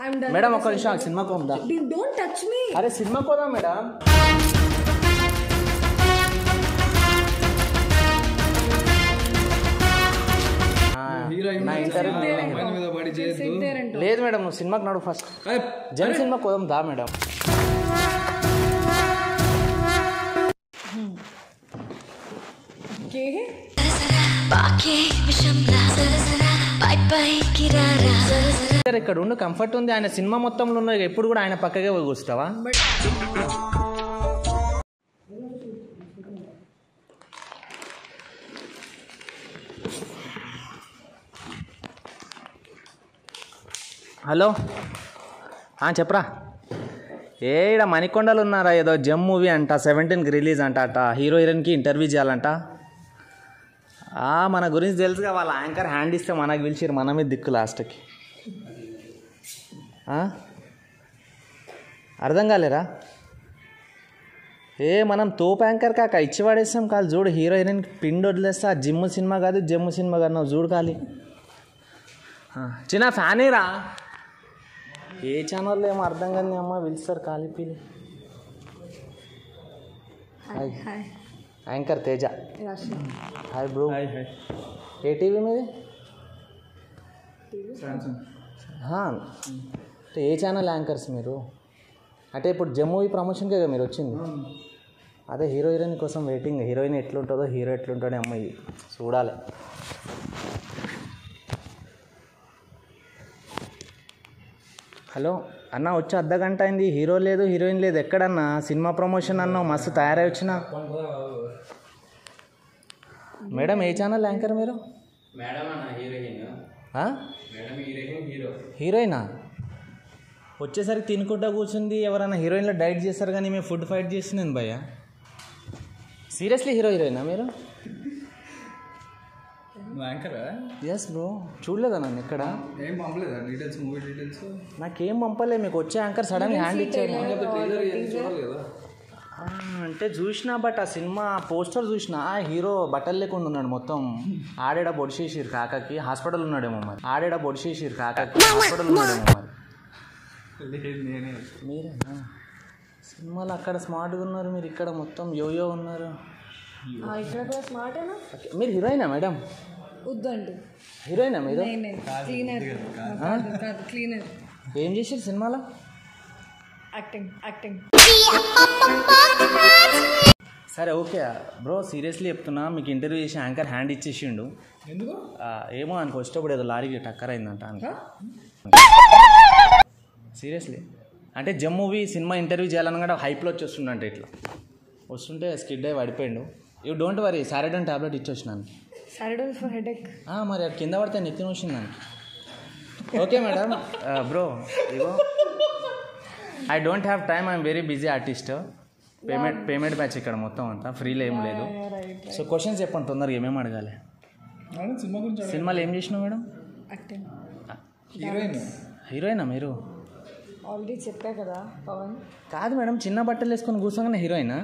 I'm done. Madam ఒక్క నిమిషం ఆగు, సినిమాకి ఉందా Dude, don't touch me. అరే సినిమాకి పోదాం మేడం ఆ, నా ఇంటర్వ్యూ పని మీద పడి చేయొద్దు Sit there and talk. లేదు మేడం నువ్వు సినిమాకి నడు ఫస్ట్ జన్ సినిమాకి పోదాం దా మేడం Okay. బాకే విషంలా సరసర పై పైకి రారా సరసర సరే ఇక్కడ ఉండు కంఫర్ట్ ఉంది ఆయన సినిమా మొత్తంలో ఉన్న ఎప్పుడు కూడా ఆయన పక్కకే పోయి కూర్చుతావా హలో ఆ, చెప్పరా ఏ ఈడ మణికొండలు ఉన్నారా ఏదో జమ్ మూవీ అంట సెవెంటీన్కి రిలీజ్ అంట అట హీరో హీరోయిన్కి ఇంటర్వ్యూ చేయాలంట ఆ, మన గురించి తెలుసుగా వాళ్ళ యాంకర్ హ్యాండ్ ఇస్తే మనకు పిలిచిరు మన మీద దిక్కు లాస్ట్కి ఆ? అర్థం కాలేరా ఏ మనం తోపు యాంకర్ కాక ఇచ్చి పడేస్తాం కాదు చూడు హీరో హీరోయిన్ పిండి వదిలేస్తా జిమ్ సినిమా కాదు జమ్ము సినిమా కాదు నువ్వు చూడు కాలి ఆ, చిన్న ఫ్యానేరా ఏ ఛానల్లో ఏమో అర్థం కానీ అమ్మ పిలుస్తారు కాలి పీలి Hi. Hi. Anchor Teja Rashi. Hi bro ఏ టీవీ మీది హా. అంటే ఏ ఛానల్ యాంకర్స్ మీరు అంటే ఇప్పుడు జమ్మూ ప్రమోషన్కే కదా మీరు వచ్చింది అదే హీరో హీరోయిన్ కోసం వెయిటింగ్ హీరోయిన్ ఎట్లుంటుందో హీరో ఎట్లుంటాడో అమ్మాయి చూడాలి హలో అన్న వచ్చి అర్ధ గంట అయింది హీరో లేదు హీరోయిన్ లేదు ఎక్కడన్నా సినిమా ప్రమోషన్ అన్నావు మస్తు తయారై వచ్చిన మేడం ఏ ఛానల్ యాంకర్ మీరు మేడం అన్న హీరోయిన్ ఆ? మేడం హీరోయిన్ హీరో హీరోయినా వచ్చేసరికి తినుకుంటా కూర్చుంది ఎవరైనా హీరోయిన్లో డైట్ చేస్తారు కానీ మేము ఫుడ్ ఫైట్ చేస్తున్నాను భయ్య సీరియస్లీ హీరో హీరోయినా మీరు నువ్వు యాంకరా ఎస్ బ్రో చూడలేదా నన్ను ఇక్కడ ఏం పంపలేదా డీటెయిల్స్ మూవీ డీటెయిల్స్ నాకేం పంపలే మీకు వచ్చే యాంకర్ సడన్ హ్యాండ్ ఇచ్చాడు ట్రైలర్ చూడాలి కదా ఆ, అంటే చూసినా బట్ ఆ సినిమా పోస్టర్ చూసిన ఆ హీరో బట్టలు లేకుండా ఉన్నాడు మొత్తం ఆడేడ బొడిసేసిరు కాకకి హాస్పిటల్ ఉన్నాడేమో మరి ఆడేడ బొడిసేసిరు కాకకి హాస్పిటల్ ఉన్నాడేమో మరి లేదు నేనే మీరేనా సినిమాలు అక్కడ స్మార్ట్గా ఉన్నారు మీరు ఇక్కడ మొత్తం యోయో ఉన్నారు ఆ, ఇక్కడ కూడా స్మార్ట్ ఏనా ఓకే, మీరు హీరోయినా మేడం వద్దండి హీరోయినా మీరు క్లీనర్ కాదు కాదు క్లీనర్ ఏం చేసారు సినిమాలో యాక్టింగ్ యాక్టింగ్ సరే ఓకే బ్రో సీరియస్లీ చెప్తున్నా మీకు ఇంటర్వ్యూ చేసి యాంకర్ హ్యాండ్ ఇచ్చేసిండు ఎందుకు ఆ, ఏమో అనుకో వచ్చేటప్పుడు ఏదో లారీకి టక్కర్ అయిందంట అనుకో సీరియస్లీ అంటే జమ్ మూవీ సినిమా ఇంటర్వ్యూ చేయాలనగా హైప్లో వచ్చేస్తుండంట ఇట్లా వస్తుంటే స్కిడ్ అయి పడిపోయిండు you don't worry Saridon tablet ఇచ్చొచ్చినాను సాటర్డే ఫర్ హెడేక్ ఆ, మరి అది కింద పడితే నెత్తిన వచ్చిందానికి ఓకే మేడం బ్రో ఇగో I don't have time I'm very busy artist payment payment batch ఇక్కడ మొత్తం అంతా ఫ్రీలో ఏం లేదు సో క్వశ్చన్స్ చెప్పండి తొందరగా ఏమేమి అడగాలి అవును సినిమా గురించి సినిమాలు ఏం చేసినావు మేడం యాక్టింగ్ హీరోయిన్ హీరోయినా మీరు ఆల్రెడీ చెప్పా కదా పవన్ కాదు మేడం చిన్న బట్టలు వేసుకొని కూర్చోగానే హీరోయినా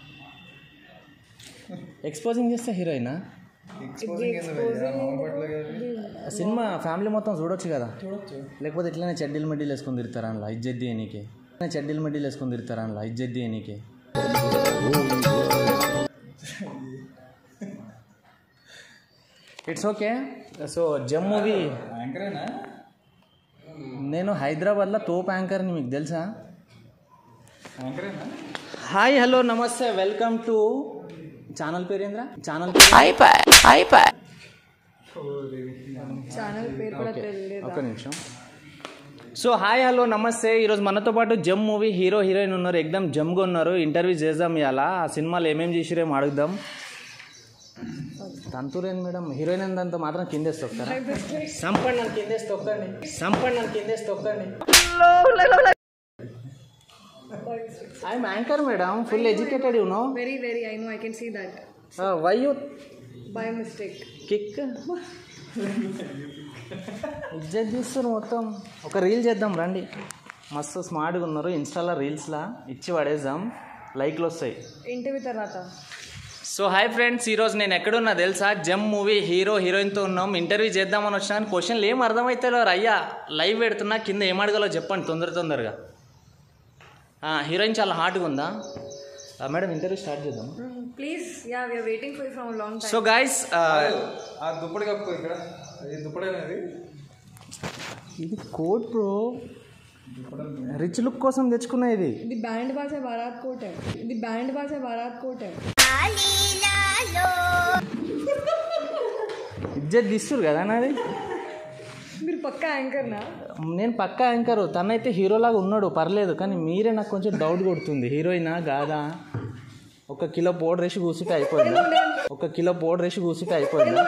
ఎక్స్పోజింగ్ చేస్తే హీరోయినా ఎక్స్పోజింగ్ ఏంది భయ్యా మామూలు పట్ల కదా సినిమా ఫ్యామిలీ మొత్తం చూడొచ్చు కదా చూడొచ్చు లేకపోతే ఇట్లనే చెడ్డీలు మెడ్డీలు వేసుకొని తిరుగుతారా అందులో ఇజ్జద్ది నీకే చెడ్డీలు మెడ్డీలు వేసుకొని తిరుగుతారా అందులో ఇజ్జద్ది నీకే it's okay so Gem movie యాంకరేనా నేను హైదరాబాద్లో తోప్ యాంకర్ని మీకు తెలుసా యాంకరేనా హాయ్ హలో నమస్తే వెల్కమ్ టు ఛానల్ పేరేంద్రా ఛానల్ ఛానల్ పేరు కూడా ఓకే తెలియదు ఒక్క నిమిషం సో హాయ్ హలో నమస్తే ఈరోజు మనతో పాటు జమ్ మూవీ హీరో హీరోయిన్ ఉన్నారు ఎక్దమ్ జమ్గా ఉన్నారు ఇంటర్వ్యూ చేద్దాం ఇవాళ ఆ సినిమాలో ఏమేమి చేసిరేమో అడుగుదాం తంతూరేం మేడం హీరోయిన్ అంతా మాత్రం కిందేసి తొక్కుతారా సంపండి నన్ను కిందేసి తొక్కండి సంపండి నన్ను కిందేసి తొక్కండి I'm anchor madam full educated you know very very I know I can see that why you by mistake kick ఇజ్జత్ తీస్తారు మొత్తం ఒక రీల్ చేద్దాం రండి మస్తు స్మార్ట్గా ఉన్నారు ఇన్స్టాలో రీల్స్లా ఇచ్చి పడేద్దాం లైక్లు వస్తాయి ఇంటర్వ్యూ తర్వాత సో హాయ్ ఫ్రెండ్స్ ఈరోజు నేను ఎక్కడున్నా తెలుసా జమ్ మూవీ హీరో హీరోయిన్తో ఉన్నాం ఇంటర్వ్యూ చేద్దామని వచ్చినాను క్వశ్చన్లు ఏం అర్థమవుతాయో అయ్యా లైవ్ పెడుతున్నా కింద ఏం అడగాలో చెప్పండి తొందర తొందరగా ఆ, హీరోయిన్ చాలా హాట్గా ఉందా ఆ, మేడం ఇంటర్వ్యూ స్టార్ట్ చేద్దాం please ya we are waiting for from long time so guys ఆ దుప్పటి కప్పుకో ఇక్కడ ఇది దుప్పటి అనేది ఇది కోట్ బ్రో రిచ్ లుక్ కోసం తెచ్చుకున్నా ఇది ఇది బ్యాండ్ బాజా బారాత్ కోట్ है ఇది బ్యాండ్ బాజా బారాత్ కోట్ है ఇజ్జత్ తీస్తురు కదా నాది మీరు పక్కా యాంకర్ నా నేను పక్కా యాంకర్ తనైతే హీరోలాగా ఉన్నాడు పర్లేదు కానీ మీరే నాకు కొంచెం డౌట్ కొడుతుంది హీరోయినా కాదా ఒక కిలో పౌడర్ వేసి కూర్చుంటే అయిపోయిందా ఒక కిలో పౌడర్ వేసి కూర్చుంటే అయిపోయిందా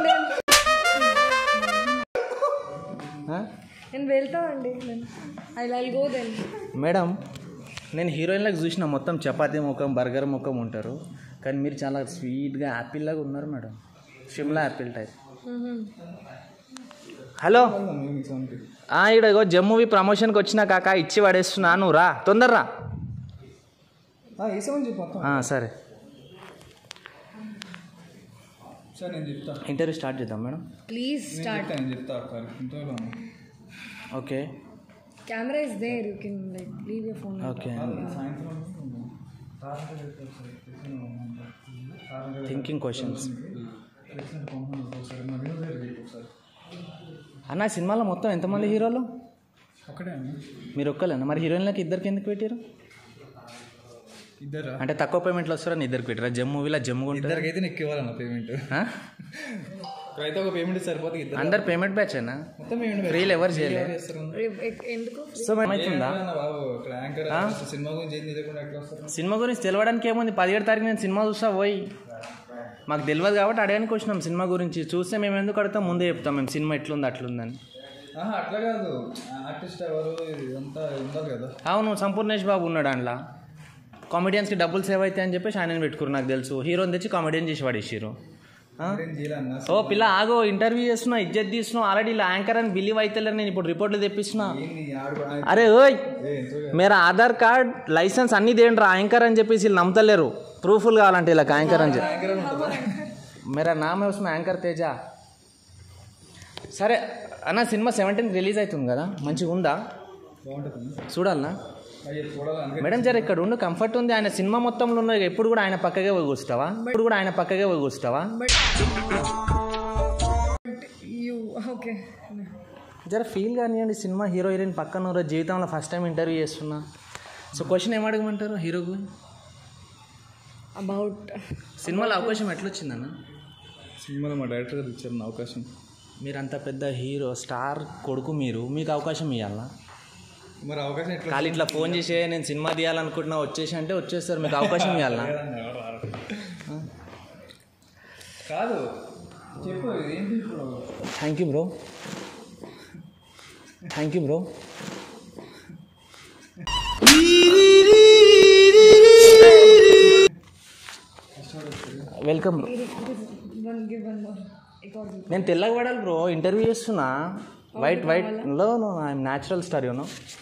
ఆ? నేను వెళ్తా అండి I'll go then madam నేను హీరోయిన్లకు చూసిన మొత్తం చపాతీ ముఖం బర్గర్ ముఖం ఉంటారు కానీ మీరు చాలా స్వీట్గా యాపిల్ లాగా ఉన్నారు madam Shimla apple type hello ఆ, ఈడ ఇగో జమ్మూవి ప్రమోషన్కి వచ్చిన కాక ఇచ్చి పడేస్తున్నా నువ్వు రా తొందరరా వేసామని చెప్పు మొత్తం ఆ, సరే సార్ నేను చెప్తా ఇంటర్వ్యూ స్టార్ట్ చేద్దాం మేడం ప్లీజ్ నేను స్టార్ట్ చెప్తా నేను చెప్తా ఒకసారి ఇంట్లో okay camera is there you can like leave your phone okay సాయంత్రం థింకింగ్ క్వశ్చన్స్ ప్రెసిడెంట్ పంపండి ఒకసారి మా వినోద్ గారు చెప్పు ఒకసారి అన్న సినిమాలో మొత్తం ఎంతమంది హీరోలు ఒకటే అండి మీరు ఒక్కలేనా మరి హీరోయిన్లకి ఇద్దరికి ఎందుకు పెట్టారు ఇద్దరా అంటే తక్కువ పేమెంట్లో వస్తారని ఇద్దరికి పెట్టారా జమ్ మూవీలో జమ్ము ఉంటుంది ఇద్దరికైతే నీకు ఇవ్వాలన్న పేమెంట్ అయితే ఒక పేమెంట్ సరిపోతే ఇద్దరు అందరు పేమెంట్ బ్యాచ్ అయినా మొత్తం పేమెంట్ ఫ్రీలు ఎవరు చేయలేదు ఎందుకు సో ఏమవుతుందా బాబు ఇక్కడ యాంకర్ సినిమా గురించి ఏం తెలియకుండా ఎట్లా వస్తారు సినిమా గురించి తెలవడానికి ఏముంది పదిహేడు తారీఖు నేను సినిమా చూస్తా పోయి మాకు తెలియదు కాబట్టి అడగడానికి వచ్చినాం సినిమా గురించి చూస్తే మేము ఎందుకు అడుగుతాం ముందే చెప్తాం మేము సినిమా ఎట్లుంది అట్లుందని ఆహా, అట్లా కాదు ఆర్టిస్ట్ ఎవరు ఇదంతా ఉండాలి కదా అవును సంపూర్ణేష్ బాబు ఉన్నాడు అందులో కామెడియన్స్కి డబ్బులు సేవ్ అవుతాయి అని చెప్పేసి ఆయన పెట్టుకున్నారు నాకు తెలుసు హీరోని తెచ్చి కామెడియన్ చేసి పడేసారు ఏం చేయాలన్నా ఓ పిల్ల ఆగో ఇంటర్వ్యూ చేస్తున్నా ఇజ్జత్ తీస్తున్నావు ఆల్రెడీ ఇలా యాంకర్ అని బిలీవ్ అయితే నేను ఇప్పుడు రిపోర్ట్లు తెప్పిస్తున్నా ఏంది ఆడు అరే ఓయ్ ఏ, ఎంతో మేరా ఆధార్ కార్డ్ లైసెన్స్ అన్నీ దేంట్రా యాంకర్ అని చెప్పేసి వీళ్ళు నమ్మతలేరు ప్రూఫ్లు కావాలంటే ఇలా యాంకర్ అని చెప్పి యాంకర్ అని ఉంటుందా मेरा नाम है उसमें యాంకర్ తేజ సరే అన్న సినిమా సెవెంటీన్ రిలీజ్ అవుతుంది కదా మంచిగా ఉందా బాగుంటుంది చూడాలనా అయ్యో చూడాలని మేడం జర ఇక్కడ ఉండు కంఫర్ట్ ఉంది ఆయన సినిమా మొత్తంలో ఉన్న ఎప్పుడు కూడా ఆయన పక్కగే పోయి కూర్చుతావా ఇప్పుడు కూడా ఆయన పక్కగే పోయి కూర్చుతావా బట్ యూ ఓకే జర ఫీల్ కానివ్వండి సినిమా హీరో హీరోయిన్ పక్కన ఉన్న జీవితంలో ఫస్ట్ టైం ఇంటర్వ్యూ చేస్తున్నా సో క్వశ్చన్ ఏం అడగమంటారు హీరోకు అబౌట్ సినిమాలో అవకాశం ఎట్లా వచ్చిందన్న సినిమాలో మా డైరెక్టర్ గారు ఇచ్చారు నా అవకాశం మీరు అంత పెద్ద హీరో స్టార్ కొడుకు మీరు మీకు అవకాశం ఇవ్వాలా మరి అవకాశం ఎట్లా ఖాళీ ఇట్లా ఫోన్ చేసి నేను సినిమా తీయాలనుకుంటున్నా వచ్చేసి అంటే వచ్చేస్తారు మీకు అవకాశం ఇవ్వాలా కాదు చెప్పు ఏంటి ఇప్పుడు thank you bro thank you bro welcome bro one give one more record నేను తెల్లగా పడాలి బ్రో ఇంటర్వ్యూ చేస్తున్నా వైట్ వైట్లో I'm natural star you know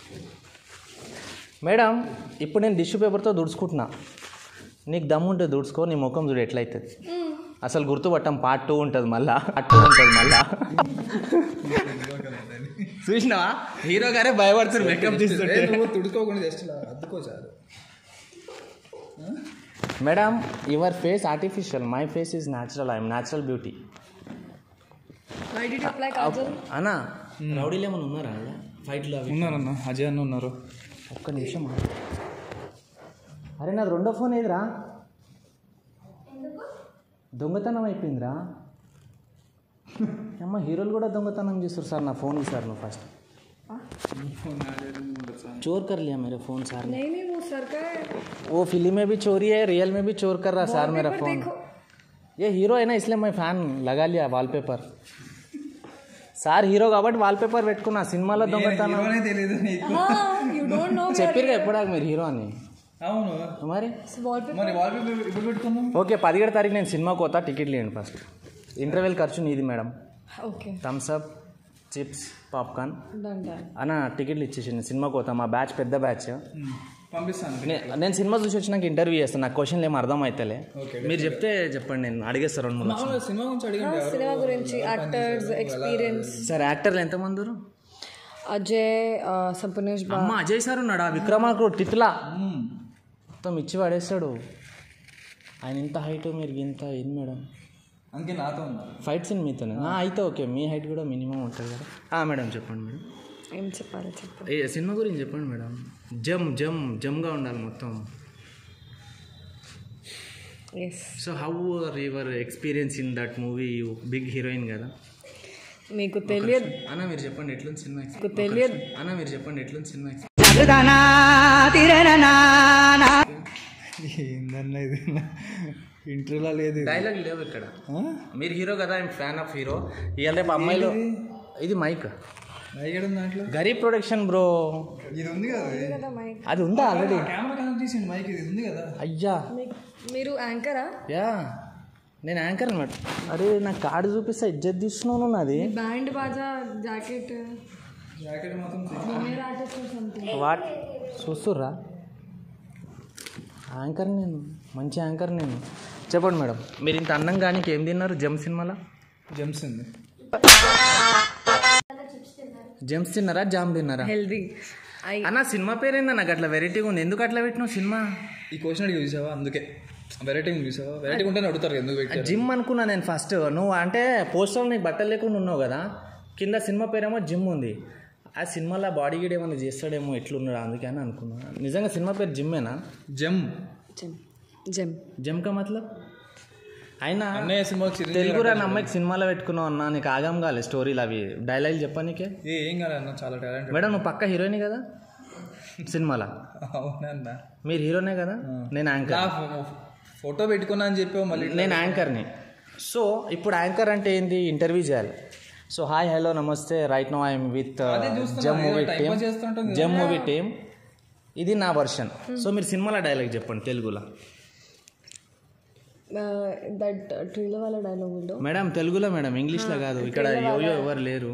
madam ఇప్పుడు నేను టిష్యూ పేపర్తో దుడుచుకుంటున్నా నీకు దమ్ము ఉంటే దుడుచుకో నీ ముఖం చూడు ఎట్లయితుంది అసలు గుర్తుపట్టం పార్ట్ టూ ఉంటుంది మళ్ళా పార్ట్ టూ ఉంటుంది మళ్ళా చూసినావా హీరో గారే భయపడుతున్నారు మేకప్ తీస్తుంటే నువ్వు తుడుకోకుండా జస్ట్ ఇలా అద్దుకో చాలు madam your face artificial my face is natural I'm natural beauty why did apply kajal అన్నా రౌడీలు ఏమైనా ఉన్నారా ఫైట్లో అవి ఉన్నారన్న అజయ్ అన్న ఉన్నారు ఒక్క నిమిషం ఆగు. అరే నాది రెండో ఫోన్ ఏదిరా దొంగతనం అయిపోయిందిరా అమ్మ హీరోలు కూడా దొంగతనం చేస్తారు సార్ నా ఫోన్ సార్ నువ్వు ఫస్ట్ चोर कर लिया मेरे फ़ोन सार ने नहीं नहीं वो सर का है वो फिल्म में भी चोरी है रियल में भी चोर कर रहा सार मेरा Wallpaper फ़ोन देखो ये हीरो है ना इसलिए मैं ఫ్యాన్ लगा लिया వాల్పేపర్ సార్ హీరో కాబట్టి వాల్పేపర్ పెట్టుకున్నా సినిమాలో దొంగతనం హీరోనే తెలియదు నీకు you don't know చెప్పిరుగా ఎప్పుడాక మీరు హీరో అని అవును మరి wallpaper మరి వాల్పేపర్ ఇప్పుడు పెట్టుకున్నాం ఓకే పదిహేడు తారీఖు నేను సినిమాకి పోతా టికెట్లు ఇవ్వండి ఫస్ట్ ఇంటర్వెల్ ఖర్చు నీది madam okay Thums Up chips popcorn done done అన్న టికెట్లు ఇచ్చేసింది సినిమాకి పోతాం మా బ్యాచ్ పెద్ద బ్యాచ్ పంపిస్తాను నే- నేను సినిమా చూసి వచ్చినాక ఇంటర్వ్యూ చేస్తాను నాకు క్వశ్చన్లు ఏం అర్థం అవుతలే మీరు చెప్తే చెప్పండి నేను అడిగేస్తాను రెండు మూడు మామూలుగా సినిమా గురించి అడిగండి ఎవరు సినిమా గురించి యాక్టర్స్ ఎక్స్పీరియన్స్ సార్ యాక్టర్లు ఎంతమంది ఉన్నారు? అజయ్ ఆ, సంపూర్ణేష్ బా అమ్మ అజయ్ సార్ ఉన్నాడా విక్రమార్కుడు టిట్లా మొత్తం ఇచ్చి పడేస్తాడు ఆయన ఇంత హైట్ మీరు ఇంత ఏంది మేడం అందుకే నాతో ఉన్నారు ఫైట్ సీన్ మీతోనే ఆ, అయితే ఓకే మీ హైట్ కూడా మినిమం ఉంటుంది కదా ఆ, మేడం చెప్పండి మేడం ఏం చెప్పాలి చెప్పు ఏ సినిమా గురించి చెప్పండి మేడం జమ్ జమ్ జమ్గా ఉండాలి మొత్తం yes so how are your experience in that movie big heroine కదా మీకు తెలియదు అన్న మీరు చెప్పండి ఎట్లుంది సినిమా మీకు తెలియదు అన్న మీరు చెప్పండి ఎట్లుంది సినిమా ఏందన్నా ఇది ఇంటర్వ్యూలో లేదు ఇది. డైలాగ్ లేవు ఇక్కడ ఆ? మీరు హీరో కదా ఐమ్ ఫ్యాన్ ఆఫ్ హీరో ఇవాళ రేపు అమ్మాయిలు ఇది మైక్ ఎక్కడ ఉంది దాంట్లో గరీబ్ ప్రొడక్షన్ బ్రో ఇది ఉంది కదా ఇది. కదా మైక్ అది ఉందా ఆల్రెడీ కెమెరా కనెక్ట్ చేసింది మైక్ ఇది ఉంది కదా అయ్యా మీరు యాంకరా యా నేను యాంకర్ అనమాట అరే నా కార్డు చూపిస్తే ఇజ్జత్ తీస్తున్నాను నాది బ్యాండ్ బాజా జాకెట్ జాకెట్ మొత్తం జూనియర్ ఆర్టిస్ట్ సంథింగ్ వాట్ చూస్తుర్రా యాంకర్ నేను మంచి యాంకర్ నేను చెప్పండి మేడం మీరు ఇంత అన్నం కానీ ఏం తిన్నారు జమ్ సినిమాలో జెమ్స్ ఉంది జమ్స్ తిన్నారా జామ్ తిన్నారా హెల్దీ ఐ అన్న సినిమా పేరేందా నాకు అట్లా వెరైటీగా ఉంది ఎందుకు అట్లా పెట్టినావు సినిమా ఈ క్వశ్చన్ అడిగి చూసావా అందుకే వెరైటీ చూసావా వెరైటీ ఉంటేనే అడుగుతారు ఎందుకు పెట్టారు జిమ్ అనుకున్నా నేను ఫస్ట్ నువ్వు అంటే పోస్టర్ నీకు బట్టలు లేకుండా ఉన్నావు కదా కింద సినిమా పేరేమో జిమ్ ఉంది ఆ సినిమాలో బాడీ గీడ్ ఏమైనా చేస్తాడేమో ఎట్లున్నాడు అందుకే అని అనుకున్నా నిజంగా సినిమా పేరు జిమ్మేనా జమ్ జెమ్ జెమ్ జమ్ కా మతలబ్ అయినా అన్నయ్య సినిమాకి చిరంజీవి తెలుగు రాని అమ్మాయికి సినిమాలో పెట్టుకున్నావు అన్న నీకు ఆగం కాలే స్టోరీలు అవి డైలాగ్ చెప్పనీకే ఏ ఏం కాదు అన్న చాలా టాలెంట్ మేడం నువ్వు పక్క హీరోయిన్ కదా సినిమాలో అవునన్నా మీరు హీరోనే కదా నేను యాంకర్ నా ఫో- ఫోటో పెట్టుకున్నా అని చెప్పావు మళ్ళీ నేను యాంకర్ని సో ఇప్పుడు యాంకర్ అంటే ఏంటి ఇంటర్వ్యూ చేయాలి సో హాయ్ హలో నమస్తే right no I'm with Gem movie time team pass చేస్తుంటాం కదా. జమ్ మూవీ టీమ్ ఇది నా వర్షన్ సో మీరు సినిమాలో డైలాగ్ చెప్పండి తెలుగులో దట్ ట్రైలర్ వాళ్ళ డైలాగ్ ఉందో మేడం తెలుగులో మేడం ఇంగ్లీష్లో కాదు ఇక్కడ యోయో ఎవరు లేరు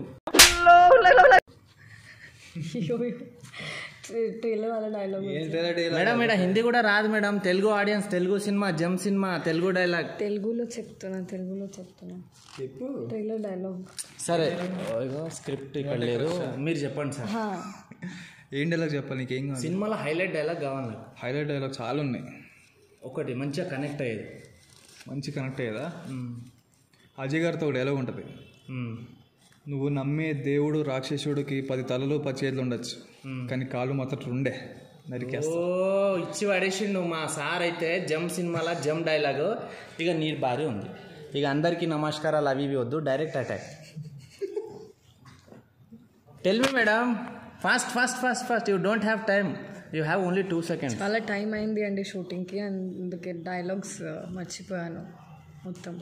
ట్రైలర్ వాళ్ళ డైలాగ్ ఏం ట్రైలర్ డైలాగ్ మేడం ఇక్కడ హిందీ కూడా రాదు మేడం తెలుగు ఆడియన్స్ తెలుగు సినిమా జమ్ సినిమా తెలుగు డైలాగ్ తెలుగులో చెప్తున్నా తెలుగులో చెప్తున్నా చెప్పు ట్రైలర్ డైలాగ్ సరే ఇగో స్క్రిప్ట్ ఇక్కడ లేదు మీరు చెప్పండి సార్ ఏం డైలాగ్ చెప్పాలి నీకేం కావాలి సినిమాలో హైలైట్ డైలాగ్ కావాలి నాకు హైలైట్ డైలాగ్ చాలా ఉన్నాయి ఒకటి మంచిగా కనెక్ట్ అయ్యేది మంచి కనెక్ట్ అయ్యేదా మ్మ్. అజయ్ గారితో ఒక డైలాగ్ ఉంటుంది మ్మ్. నువ్వు నమ్మే దేవుడు రాక్షసుడికి పది తలలు పది చేతులు ఉండొచ్చు కానీ కాళ్ళు మాత్రం రెండే నరికేస్తా ఓ ఇచ్చి పడేసిండు మా సార్ అయితే జమ్ సినిమాలో జమ్ డైలాగ్ ఇక నీరు భారీ ఉంది ఇక అందరికీ నమస్కారాలు అవి ఇవి వద్దు direct attack tell me madam fast fast fast fast you don't have time you have only two seconds చాలా టైం అయింది అండి షూటింగ్కి అందుకే డైలాగ్స్ మర్చిపోయాను మొత్తం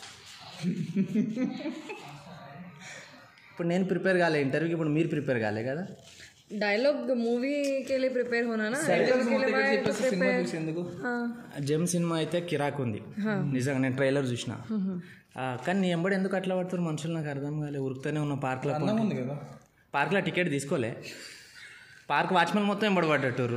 ఇప్పుడు నేను ప్రిపేర్ కాలే ఇంటర్వ్యూకి ఇప్పుడు మీరు ప్రిపేర్ కాలే కదా डायलॉग मूवी के लिए प्रिपेयर होना ना इंटरव्यू के लिए मैं तो సినిమా prepare చూసి ఎందుకు हाँ జమ్ సినిమా అయితే కిరాక్ ఉంది నిజంగా నేను ట్రైలర్ చూసిన ఆ, కానీ నీ ఎంబడి ఎందుకు అట్లా పడుతున్నారు మనుషులు నాకు అర్థం కాలే ఉరుకుతూనే ఉన్న పార్క్లో అన్నం ఉంది కదా పార్క్లో టికెట్ తీసుకోలే పార్క్ వాచ్మెన్ మొత్తం ఎంబడి పడ్డట్టుర్రు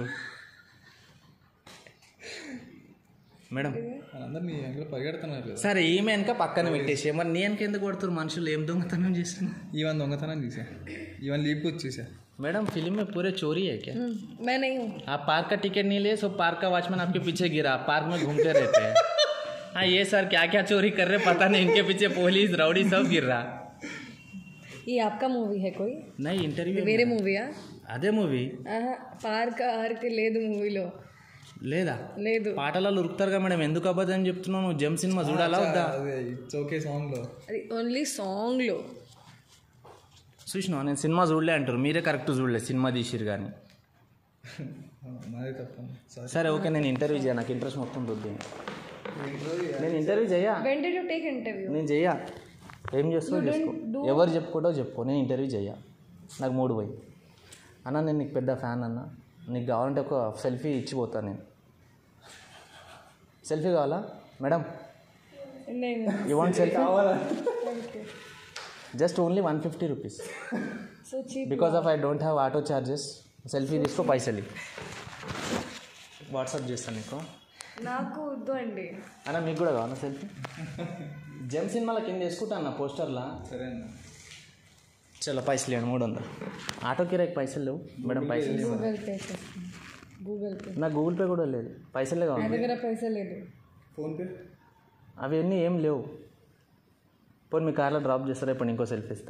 మేడం అందరు నీ వెనకాల పరిగెడుతున్నారు కదా సరే ఈమె వెనక పక్కన పెట్టేసి మరి నీ వెనక ఎందుకు కొడుతున్నారు మనుషులు ఏం దొంగతనం చేస్తున్నా ఈవెన్ దొంగతనం చూసా ఈవెన్ లీప్కి వచ్చేసా मैडम फिल्म में पूरे चोरी है क्या हम्म, मैं नहीं हूँ आप पार्क का टिकट नहीं लिए सो पार्क का वॉचमैन आपके पीछे गिरा पार्क में घूमते रहते हैं हाँ ये सर क्या क्या चोरी कर रहे पता नहीं इनके पीछे पुलिस राउडी सब गिर रहा ये आपका मूवी है कोई नहीं ఇంటర్వ్యూ వేరే మూవీయా అదే మూవీ పార్క్ ఆర్క్ లేదు మూవీలో లేదా లేదు పాటలలో ఉరుకుతారుగా మేడం ఎందుకు అబద్ధం చెప్తున్నావు నువ్వు జమ్ సినిమా చూడాలా వద్దా అదే ఇట్స్ ఓకే సాంగ్లో అది ఓన్లీ సాంగ్లో చూసినా నేను సినిమా చూడలే అంటారు మీరే కరెక్ట్ చూడలే సినిమా తీసిరు కానీ నాదే తప్ప సారీ సరే ఓకే నేను ఇంటర్వ్యూ చేయ నాకు ఇంట్రెస్ట్ మొత్తం దొద్దు నేను ఇంటర్వ్యూ చెయ్యా when did you take interview నేను చెయ్యా ఏం చేస్తావు చేసుకో ఎవరు చెప్పుకోవటో చెప్పు నేను ఇంటర్వ్యూ చెయ్యా నాకు మూడు పోయి అన్న నేను నీకు పెద్ద ఫ్యాన్ అన్న నీకు కావాలంటే ఒక సెల్ఫీ ఇచ్చిపోతాను నేను సెల్ఫీ కావాలా మేడం నేను you want selfie just only one fifty rupees so cheap because of I don't have auto charges selfie తీసుకో పైసలు వాట్సాప్ చేస్తాను నీకు నాకు వద్దు అండి అన్న మీకు కూడా కావాలా సెల్ఫీ జెమ్ సినిమాలో కింద వేసుకుంటా అన్న పోస్టర్లా సరే అన్న చలో పైసలు లేవు మూడు వందలు ఆటో కిరాయికి పైసలు లేవు మేడం పైసలు లేవు గూగుల్ పే చేస్తాను గూగుల్ పే నాకు గూగుల్ పే కూడా లేదు పైసలే నా కావాలి దగ్గర పైసా లేదు ఫోన్పే అవన్నీ ఏం లేవు పోనీ మీ కార్లో డ్రాప్ చేస్తారా ఇప్పుడు ఇంకో సెల్ఫీ ఇస్తా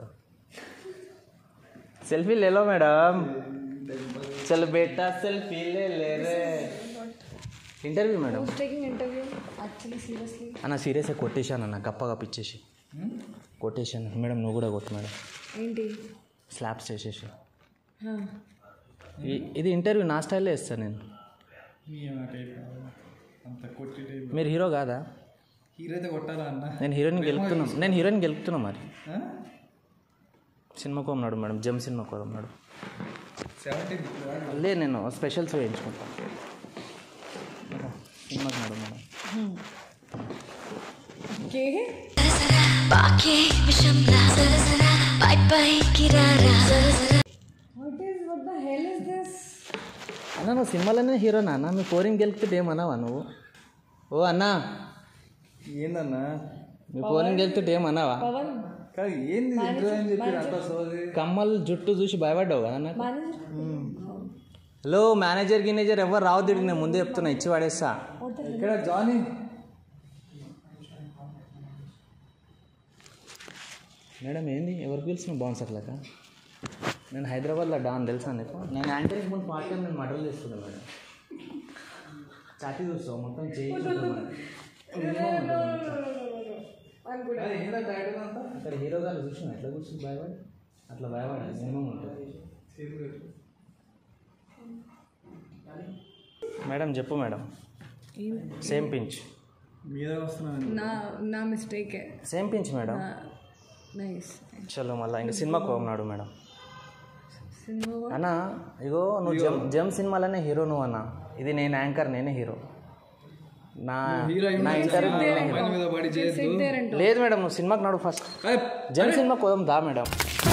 సెల్ఫీ లేలో మేడం చలో బేటా సెల్ఫీ లే లే రే interview madam taking interview actually seriously అన్న సీరియస్గా కొట్టేశాను అన్న గప్పగా పిచ్చేసి కొట్టేశాను మేడం నువ్వు కూడా కొట్టు మేడం ఏంటి స్లాబ్స్ చేసేసి హా. ఈ- ఇది ఇంటర్వ్యూ నా స్టైల్లో ఇస్తాను నేను అంత కొట్టి టైప్ మీరు హీరో కాదా హీరో అయితే కొట్టాలా అన్న నేను హీరోయిన్ గెలుపుతున్నాం నేను హీరోయిన్ గెలుపుతున్నా మరి ఆ? సినిమాకు ఉన్నాడు మేడం జమ్ సినిమాకు ఉన్నాడు సెవెంటీన్ లే నేను స్పెషల్స్ వేయించుకుంటాను సినిమాకి ఉన్నాడు మేడం ఓకే బాకే విషంలా సరసరా పై పైకి రారా సరసరా what is what the hell is this అన్న నువ్వు సినిమాలోనే హీరోనా అన్న మీ ఫోరింగ్ గెలిపితే ఏమన్నావా నువ్వు ఓ అన్నా ఏందన్నా మీ ఫోరింగ్ గెలిపితే ఏమన్నావా పవన్ కాదు ఏంది ఇంట్లో అని చెప్పి అంతా సోది కమ్మల్ జుట్టు చూసి భయపడ్డావు కదా నాకు మేనేజర్ హలో మేనేజర్ గినేజర్ ఎవరు రావద్దు ఈడికి నేను ముందే చెప్తున్నా ఇచ్చి పడేస్తా ఇక్కడ జానీ మేడం ఏంది ఎవరు పిలిచిన బౌన్సర్లక నేను హైదరాబాద్లో డాన్ తెలుసా నీకు నేను యాంటీకి ముందు పార్ట్ టైం నేను మటన్ చేస్తున్నాను మేడం చాటి చూస్తావు మొత్తం చేయి అక్కడ హీరో గారు చూసిన ఎట్లా కూర్చుని భయపడి అట్లా భయపడాలి మినిమం ఉంటుంది మేడం చెప్పు మేడం సేమ్ పించ్ మీద వస్తున్నాను నా నా మిస్టేకే సేమ్ పించ్ మేడం నైస్ చలో మళ్ళీ ఇంకా సినిమాకు పోన్నాడు మేడం సినిమా అన్న ఇగో నువ్వు జమ్ జమ్ సినిమాలోనే హీరో నువ్వు అన్న ఇది నేను యాంకర్ నేనే హీరో నా హీరో నా ఇంటర్వ్యూ నేనే హీరో అమ్మాయిల మీద పడి చేయొద్దు లేదు మేడం నువ్వు సినిమాకి నడు ఫస్ట్ ఏయ్, జమ్ సినిమాకి పోదాం దా మేడం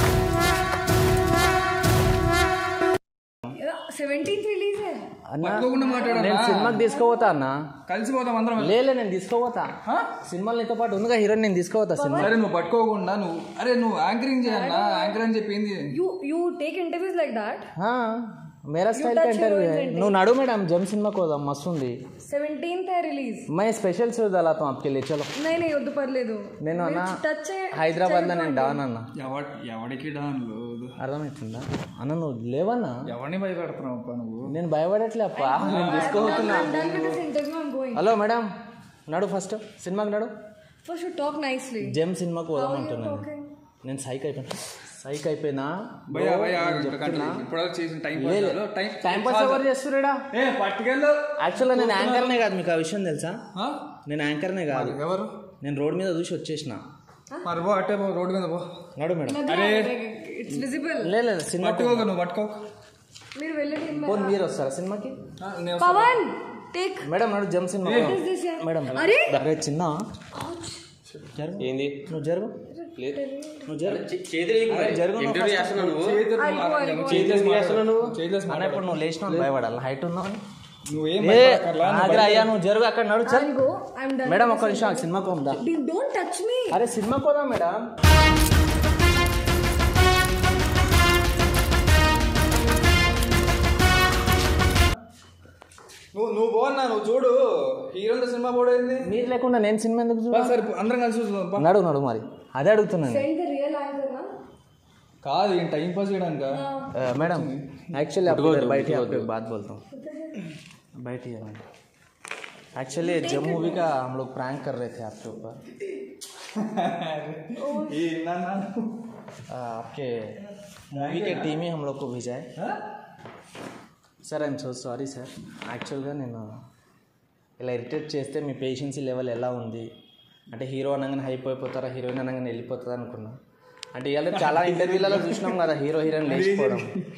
సెవెంటీన్త్ రిలీజ్ అన్న పట్టుకోకుండా మాట్లాడాలా? నేను సినిమాకి తీసుకుపోతా అన్న కలిసిపోతాం అందరం లేలే నేను తీసుకుపోతా సినిమాలు నీతో పాటు ఉందిగా హీరోయిన్ నేను తీసుకుపోతా సినిమా సరే నువ్వు పట్టుకోకుండా నువ్వు అరే నువ్వు యాంకరింగ్ చేయాలన్నా యాంకర్ అని చెప్పింది you you take interviews like that మేరా స్టైల్ का इंटरव्यू है నువ్వు నడు మేడం జమ్ సినిమాకి పోదాం మస్తు ఉంది సెవెంటీన్త్ है रिलीज मैं स्पेशल से डाला हूँ आपके लिए चलो नहीं नहीं వద్దు పర్లేదు నేను అన్న టచ్ హైదరాబాద్లో నేను డాన్ అన్న ఎవడ ఎవడికి డాన్లు అర్థమవుతుందా అన్న నువ్వు లేవన్నా ఎవరిని భయపెడుతున్నావు అప్ప నువ్వు నేను భయపడట్లే అప్ప నేను తీసుకోబోతున్నా done with this interview i'm going hello madam నడు ఫస్ట్ సినిమాకి నడు first you talk nicely Gem సినిమాకి పోదాం అంటున్నాను నేను సైక్ అయిపోయినా సైక్ అయిపోయినా భయ భయ ఇప్పుడు చేసిన time pass time time pass ఎవరు చేస్తున్నా ఏ పట్టుకెళ్ళు యాక్చువల్గా నేను యాంకర్నే కాదు మీకు ఆ విషయం తెలుసా ఆ? నేను యాంకర్నే కాదు ఎవరు నేను రోడ్ మీద చూసి వచ్చేసిన మరి పో అట్టే పో రోడ్డు మీద పో నడు మేడం ఇట్స్ విజిబుల్ లేదు లేదు సినిమా పట్టుకోక నువ్వు పట్టుకో మీరు వెళ్ళండి పోనీ మీరు వస్తారా సినిమాకి ఆ, నేను పవన్ టేక్ మేడం నడు జమ్ సినిమా this here? మేడం అరే అరే చిన్న జరుగు ఏంది నువ్వు జరుగు నువ్వు జరుగు అరే, జరుగు నువ్వు first. అన్న ఇప్పుడు నువ్వు లేచిన భయపడాలి హైట్ ఉన్నావు నువ్వేం ఏ ఆగ్రా అయ్యా నువ్వు జరుగు అక్కడ నడు చల్ go i'm done మేడం ఒక్క నిమిషం సినిమాకి పోదా don't touch me అరే సినిమాకి పోదాం మేడం నువ్వు నువ్వు పోన్నా నువ్వు చూడు హీరోల సినిమా పోడైంది మీరు లేకుండా నేను సినిమా ఎందుకు చూడ సరే అందరం కలిసి చూద్దాం పా. నడు నడు మరి అదే అడుగుతున్నాను send the real answer na కాదు ఈయన టైం పాస్ చేయడానిక अ, मैडम एक्चुअली आपको इधर बैठिए आपको एक बात बोलता हूँ बैठिए मैडम एक्चुअली जब मूवी का हम लोग प्रैंक कर रहे थे आपके ऊपर अ, आपके मूवी के टीम ही हम लोग को भेजा है sir I'm so sorry sir యాక్చువల్గా నేను ఇలా ఇరిటేట్ చేస్తే మీ పేషెన్సీ లెవెల్ ఎలా ఉంది అంటే హీరో అనగానే హైప్ అయిపోతారా హీరోయిన్ అనగానే వెళ్ళిపోతుందా అనుకున్నా అంటే ఇవాళ చాలా ఇంటర్వ్యూలలో చూసినాం కదా హీరో హీరోయిన్ లేచిపోవడం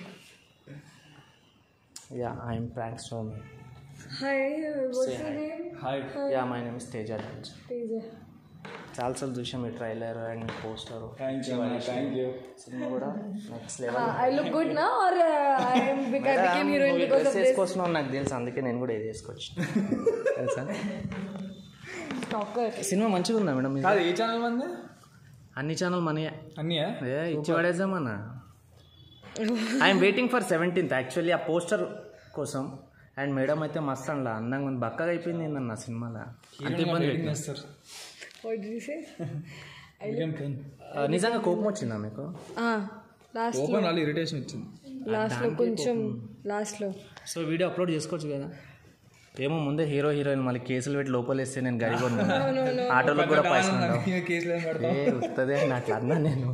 ya I'm prank so hi what's your name hi ya my name is Teja Teja. చాలాసార్లు చూసాం ఈ trailer and poster thank you thank you సినిమా కూడా next level I look good నా are I am I became heroine because of dress this వేసుకొచ్చినావు నాకు తెలుసు అందుకే నేను కూడా ఇది వేసుకోవచ్చు తెలుసా stalker సినిమా మంచిగా ఉందా మేడం ఇది? కాదు ఏ ఛానల్ మంది అన్ని ఛానల్ మనయే అన్నీయా ఏ ఇచ్చి పడేద్దామన్నా I'm waiting for seventeenth actually ఆ పోస్టర్ కోసం అండ్ మేడం అయితే మస్తు అండ్లా అందంగా ఉంది బక్కగా అయిపోయింది ఏందన్న సినిమాలో అంత ఇబ్బంది రేటింగ్ పెట్టింది. చేస్తారు what did you say బిగన్ పెన్ ఆ, నిజంగా కోపం వచ్చిందా మీకు ah last ఓపెన్ వాళ్ళు ఇరిటేషన్ వచ్చింది లాస్ట్ లో కొంచెం లాస్ట్ లో సో వీడియో అప్లోడ్ చేసుకోవచ్చు కదా ఏమో ముందే హీరో హీరోయిన్ మళ్ళీ కేసులు పెట్టి లోపల వేస్తే నేను గరిగొని ఆటోలో కూడా పైసలు ఉండవు. కేసులు ఏం పెడతాం ఏ వస్తుంది అని అట్లా అన్నా నేను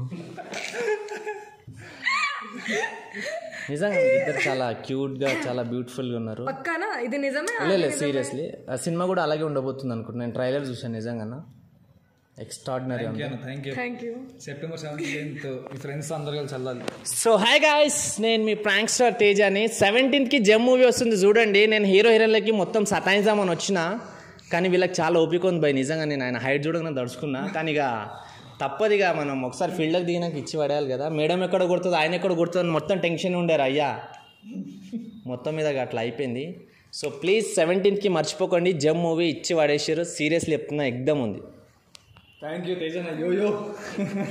నిజంగా ఇద్దరు చాలా క్యూట్గా చాలా బ్యూటిఫుల్గా ఉన్నారు పక్కానా ఇది నిజమే లేదు సీరియస్లీ ఆ సినిమా కూడా అలాగే ఉండబోతుంది అనుకుంటున్నాను నేను ట్రైలర్ చూసాను నిజంగా ఎక్స్ట్రాడినరీ ఉంది thank you thank you September seventeenth మీ ఫ్రెండ్స్ అందరు కలిసి వెళ్ళాలి సో హాయ్ గాయస్ నేను మీ ప్రాంక్ స్టార్ తేజాని సెవెంటీన్త్కి జమ్ మూవీ వస్తుంది చూడండి నేను హీరో హీరోయిన్లకి మొత్తం సతాయిద్దామని వచ్చిన కానీ వీళ్ళకి చాలా ఓపిక ఉంది భయ్ నిజంగా నేను ఆయన హైట్ చూడగానే దడుచుకున్నా కానీ ఇక తప్పదిగా మనం ఒకసారి ఫీల్డ్కి దిగినాక ఇచ్చి పడేయాలి కదా మేడం ఎక్కడ కొడుతుంది ఆయన ఎక్కడ కొడుతుంది మొత్తం టెన్షన్ ఉండారు అయ్యా మొత్తం మీద అట్లా అయిపోయింది సో ప్లీజ్ సెవెంటీన్త్కి మర్చిపోకండి జమ్ మూవీ ఇచ్చి పడేసారు సీరియస్లీ చెప్తున్నా ఎగ్దమ్ ఉంది థ్యాంక్ యూ తేజన్ యో యో